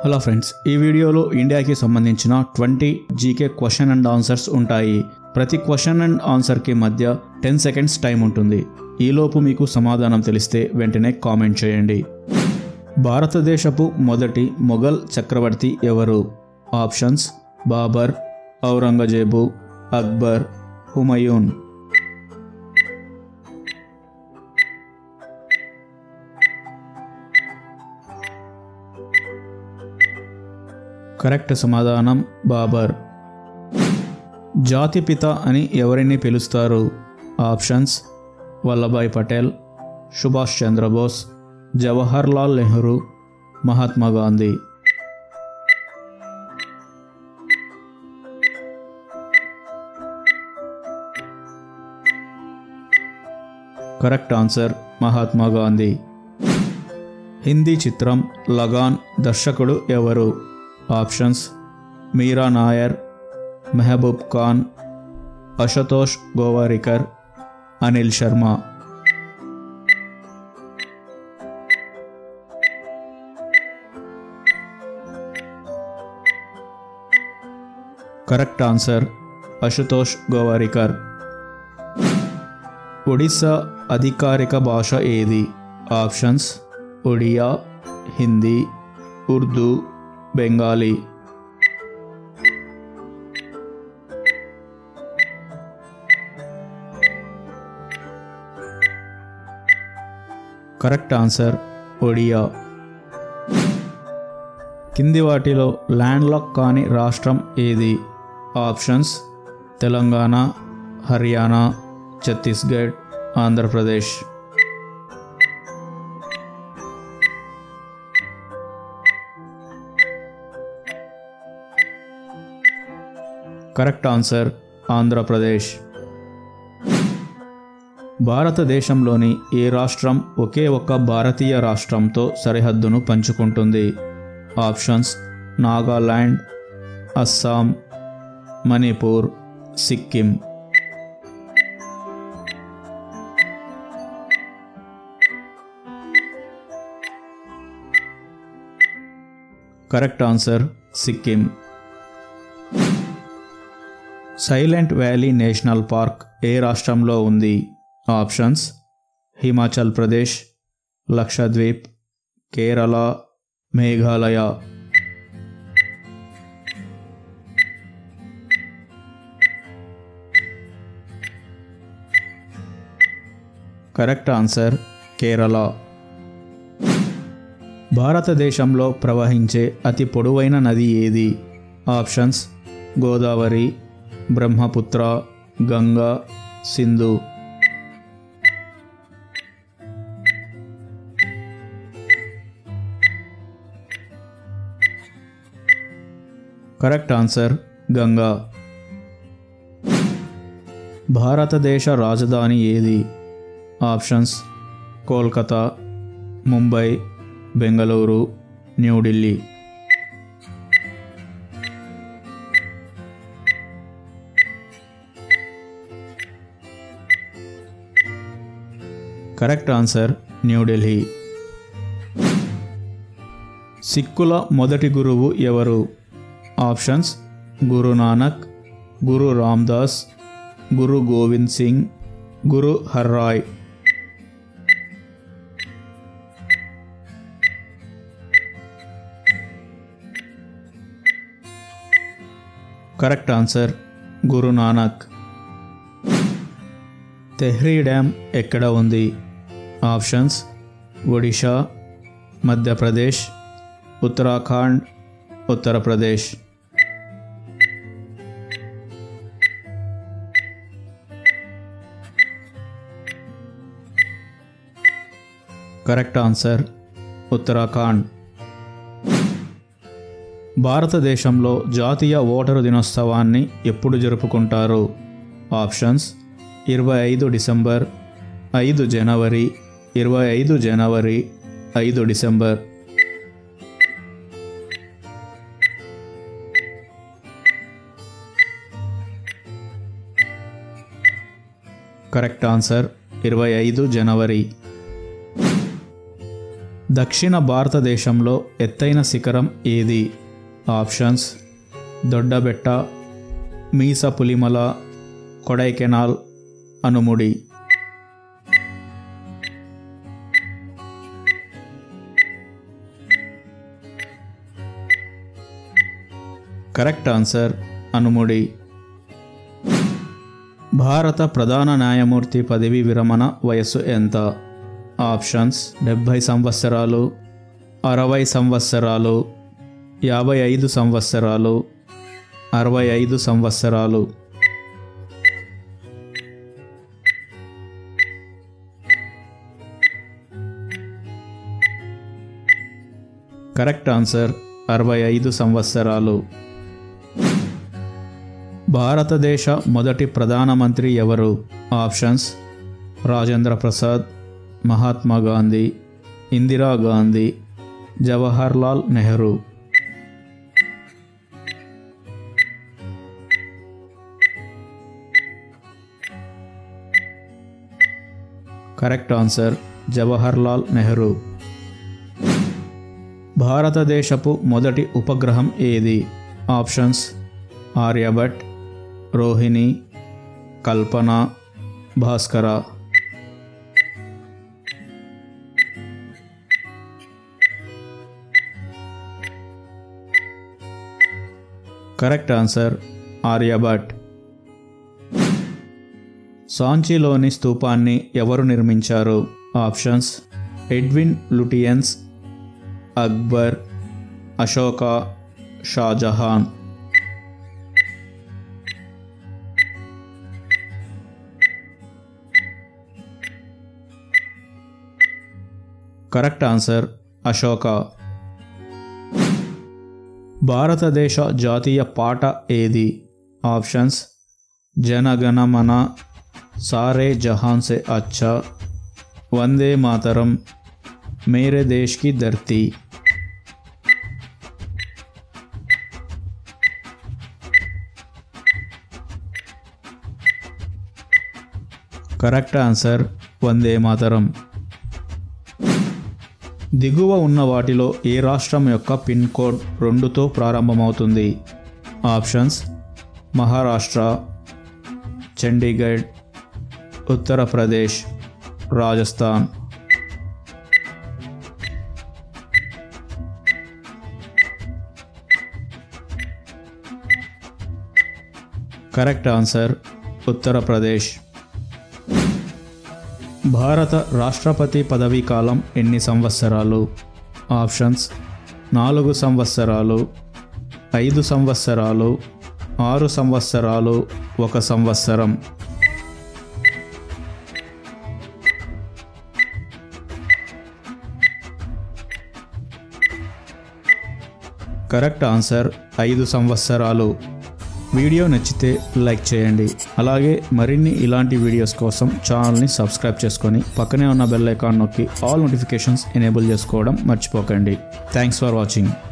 hello friends ఈ వీడియోలో ఇండియాకి సంబంధించిన twenty GK question and answers ఉంటాయి ప్రతి క్వశ్చన్ అండ్ ఆన్సర్కి మధ్య టెన్ సెకండ్స్ టైం ఉంటుంది ఈలోపు మీకు సమాధానం తెలిస్తే వెంటనే కామెంట్ చేయండి భారతదేశపు మొదటి మొఘల్ చక్రవర్తి ఎవరు ఆప్షన్స్ బాబర్ ఔరంగజేబు అక్బర్ హుమయూన్ కరెక్ట్ సమాధానం బాబర్ జాతిపిత అని ఎవరిని పిలుస్తారు options Vallabhbhai Patel Subhash Chandrabose Jawaharlal Nehru Mahatma Gandhi correct answer Mahatma Gandhi Hindi చిత్రం లగాన్ దర్శకుడు ఎవరు options Meera Nair Mehboob Khan Ashutosh Gowariker Anil Sharma correct answer Ashutosh Gowariker Odisha అధికారిక భాష ఏది options Odia Hindi Urdu Bengali correct answer Odia కింది వాటిలో ల్యాండ్ లాక్ కాని రాష్ట్రం ఏది options Telangana Haryana Chhattisgarh Andhra Pradesh correct answer Andhra Pradesh భారతదేశంలోని ఏ రాష్ట్రం ఒకే ఒక్క భారతీయ రాష్ట్రంతో సరిహద్దును పంచుకుంటుంది options Nagaland Assam Manipur Sikkim correct answer Sikkim silent valley national park ఏ రాష్ట్రంలో ఉంది options Himachal Pradesh Lakshadweep Kerala Meghalaya correct answer Kerala భారతదేశంలో ప్రవహించే అతి పొడవైన నది ఏది options Godavari Brahmaputra Ganga Sindhu correct answer Ganga భారతదేశ రాజధాని ఏది options Kolkata Mumbai Bengaluru New Delhi correct answer New Delhi సిక్కుల మొదటి గురువు ఎవరు ఆప్షన్స్ గురు నానక్ గురు Ramdas Guru Gobind Singh Guru Har Rai correct answer Guru Nanak Tehri dam ఎక్కడ ఉంది options Odisha Madhya Pradesh Uttarakhand Uttar Pradesh correct answer Uttarakhand భారతదేశంలో జాతీయ ఓటరు దినోత్సవాన్ని ఎప్పుడు జరుపుకుంటారు ఆప్షన్స్ ఇరవై ఐదు డిసెంబర్ ఐదు జనవరి ఇరవై ఐదు జనవరి ఐదు డిసెంబర్ కరెక్ట్ ఆన్సర్ ఇరవై ఐదు జనవరి దక్షిణ భారతదేశంలో ఎత్తైన శిఖరం ఏది options Doddabetta Meesapulimala Kodaikanal Anamudi correct answer Anamudi భారత ప్రధాన న్యాయమూర్తి పదవి విరమణ వయస్సు ఎంత ఆప్షన్స్ డెబ్భై సంవత్సరాలు అరవై సంవత్సరాలు యాభై ఐదు సంవత్సరాలు అరవై ఐదు సంవత్సరాలు కరెక్ట్ ఆన్సర్ అరవై ఐదు సంవత్సరాలు భారతదేశ మొదటి ప్రధానమంత్రి ఎవరు options Rajendra Prasad Mahatma Gandhi Indira Gandhi Jawaharlal Nehru correct answer Jawaharlal Nehru భారతదేశపు మొదటి ఉపగ్రహం ఏది options Aryabhata Rohini Kalpana Bhaskara correct answer Aryabhata సాంచీలోని స్తూపాన్ని ఎవరు నిర్మించారు options Edwin Lutyens Akbar Ashoka Shah Jahan correct answer Ashoka భారతదేశ జాతీయ పాట ఏది ఆప్షన్స్ జనగణమన సారే జహాన్ సే అచ్చా వందే మాతరం మేరే దేశ్ కి ధర్తీ కరెక్ట్ ఆన్సర్ వందే మాతరం దిగువ ఉన్న వాటిలో ఏ రాష్ట్రం యొక్క పిన్ కోడ్ రెండుతో ప్రారంభమవుతుంది options Maharashtra Chandigarh Uttar Pradesh Rajasthan correct answer Uttar Pradesh భారత రాష్ట్రపతి పదవీ కాలం ఎన్ని సంవత్సరాలు ఆప్షన్స్ నాలుగు సంవత్సరాలు ఐదు సంవత్సరాలు ఆరు సంవత్సరాలు ఒక సంవత్సరం కరెక్ట్ ఆన్సర్ ఐదు సంవత్సరాలు వీడియో నచ్చితే లైక్ చేయండి అలాగే మరిన్ని ఇలాంటి వీడియోస్ కోసం ఛానల్ని సబ్స్క్రైబ్ చేసుకొని పక్కనే ఉన్న బెల్ ఐకాన్ నొక్కి ఆల్ నోటిఫికేషన్స్ ఎనేబుల్ చేసుకోవడం మర్చిపోకండి థ్యాంక్స్ ఫర్ వాచింగ్